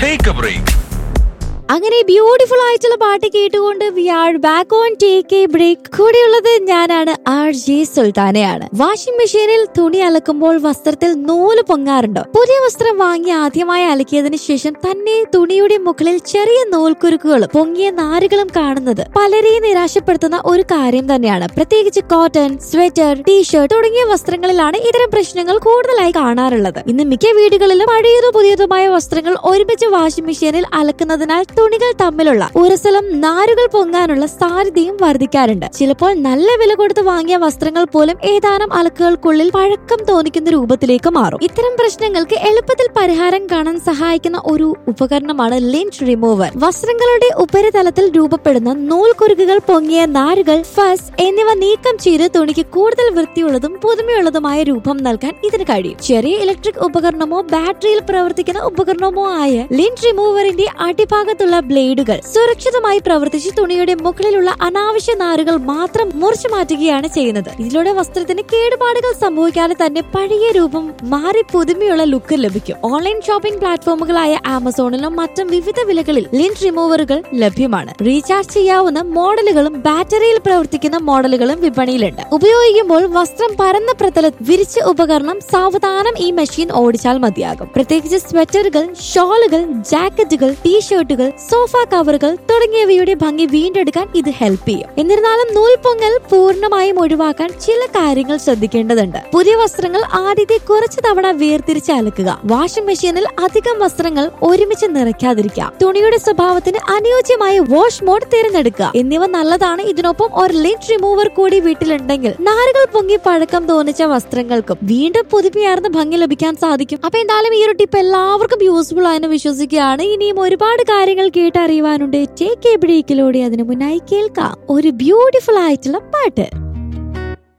take a break അങ്ങനെ beautiful ആയിട്ടുള്ള പാട്ട് കേട്ടുകൊണ്ട് we are back on take a break കൂടെയുള്ളത് ഞാനാണ് ആർ ജെ സുൽത്താനയാണ് വാഷിംഗ് മെഷീനിൽ തുണി അലക്കുമ്പോൾ വസ്ത്രത്തിൽ നൂല് പൊങ്ങാറുണ്ടോ പുതിയ വസ്ത്രം വാങ്ങി ആദ്യമായി അലക്കിയതിനു ശേഷം തന്നെ തുണിയുടെ മുകളിൽ ചെറിയ നൂൽക്കുരുക്കുകളും പൊങ്ങിയ നാരുകളും കാണുന്നത് പലരെയും നിരാശപ്പെടുത്തുന്ന ഒരു കാര്യം തന്നെയാണ് പ്രത്യേകിച്ച് കോട്ടൺ സ്വെറ്റർ ടീഷർട്ട് തുടങ്ങിയ വസ്ത്രങ്ങളിലാണ് ഇത്തരം പ്രശ്നങ്ങൾ കൂടുതലായി കാണാറുള്ളത് ഇന്ന് മിക്ക വീടുകളിലും പഴയതോ പുതിയതുമായ വസ്ത്രങ്ങൾ ഒരുമിച്ച് വാഷിംഗ് മെഷീനിൽ അലക്കുന്നതിനാൽ തുണികൾ തമ്മിലുള്ള ഉരസലം നാരുകൾ പൊങ്ങാനുള്ള സാധ്യതയും വർദ്ധിക്കാറുണ്ട് ചിലപ്പോൾ നല്ല വില കൊടുത്ത് വാങ്ങിയ വസ്ത്രങ്ങൾ പോലും ഏതാനും അലക്കുകൾക്കുള്ളിൽ പഴക്കം തോന്നിക്കുന്ന രൂപത്തിലേക്ക് മാറും ഇത്തരം പ്രശ്നങ്ങൾക്ക് എളുപ്പത്തിൽ പരിഹാരം കാണാൻ സഹായിക്കുന്ന ഒരു ഉപകരണമാണ് ലിഞ്ച് റിമൂവർ വസ്ത്രങ്ങളുടെ ഉപരിതലത്തിൽ രൂപപ്പെടുന്ന നൂൽക്കുരുക്കുകൾ പൊങ്ങിയ നാരുകൾ ഫസ് എന്നിവ നീക്കം ചെയ്ത് തുണിക്ക് കൂടുതൽ വൃത്തിയുള്ളതും പുതുമയുള്ളതുമായ രൂപം നൽകാൻ ഇതിന് കഴിയും ചെറിയ ഇലക്ട്രിക് ഉപകരണമോ ബാറ്ററിയിൽ പ്രവർത്തിക്കുന്ന ഉപകരണമോ ആയ ലിഞ്ച് റിമൂവറിന്റെ അടിഭാഗത്തുള്ള ബ്ലേഡുകൾ സുരക്ഷിതമായി പ്രവർത്തിച്ച് തുണിയുടെ മുകളിലുള്ള അനാവശ്യ നാരുകൾ മാത്രം മുറിച്ചു മാറ്റുകയാണ് ചെയ്യുന്നത് ഇതിലൂടെ വസ്ത്രത്തിന് കേടുപാടുകൾ സംഭവിക്കാതെ തന്നെ പഴയ രൂപം മാറി പുതുമയുള്ള ലുക്ക് ലഭിക്കും ഓൺലൈൻ ഷോപ്പിംഗ് പ്ലാറ്റ്ഫോമുകളായ ആമസോണിലും മറ്റും വിവിധ വിലകളിൽ ലിൻഡ് റിമൂവറുകൾ ലഭ്യമാണ് റീചാർജ് ചെയ്യാവുന്ന മോഡലുകളും ബാറ്ററിയിൽ പ്രവർത്തിക്കുന്ന മോഡലുകളും വിപണിയിലുണ്ട് ഉപയോഗിക്കുമ്പോൾ വസ്ത്രം പരന്ന പ്രതല വിരിച്ച ഉപകരണം സാവധാനം ഈ മെഷീൻ ഓടിച്ചാൽ മതിയാകും പ്രത്യേകിച്ച് സ്വെറ്ററുകൾ ഷോളുകൾ ജാക്കറ്റുകൾ ടീഷർട്ടുകൾ സോഫ കവറുകൾ തുടങ്ങിയവയുടെ ഭംഗി വീണ്ടെടുക്കാൻ ഇത് ഹെൽപ്പ് ചെയ്യും എന്നിരുന്നാലും നൂൽപ്പൊങ്ങൽ പൂർണ്ണമായും ഒഴിവാക്കാൻ ചില കാര്യങ്ങൾ ശ്രദ്ധിക്കേണ്ടതുണ്ട് പുതിയ വസ്ത്രങ്ങൾ ആദ്യത്തെ കുറച്ച് തവണ വേർതിരിച്ച് അലക്കുക വാഷിംഗ് മെഷീനിൽ അധികം വസ്ത്രങ്ങൾ ഒരുമിച്ച് നിറയ്ക്കാതിരിക്കുക തുണിയുടെ സ്വഭാവത്തിന് അനുയോജ്യമായ വാഷ് മോഡ് തിരഞ്ഞെടുക്കുക എന്നിവ നല്ലതാണ് ഇതിനൊപ്പം ഒരു ലിറ്റ് റിമൂവർ കൂടി വീട്ടിലുണ്ടെങ്കിൽ നാരുകൾ പൊങ്ങി പഴക്കം തോന്നിച്ച വസ്ത്രങ്ങൾക്കും വീണ്ടും പുതുമയാർന്ന ഭംഗി ലഭിക്കാൻ സാധിക്കും അപ്പൊ എന്തായാലും ഈ ഒരു ടിപ്പ് എല്ലാവർക്കും യൂസ്ഫുൾ ആയെന്ന് വിശ്വസിക്കുകയാണ് ഇനിയും ഒരുപാട് കാര്യങ്ങൾ കേട്ടറിയുവാനുണ്ട് ടേക്ക് എ ബ്രേക്കിലൂടെ അതിനു മുന്നായി കേൾക്കാം ഒരു ബ്യൂട്ടിഫുൾ ആയിട്ടുള്ള പാട്ട്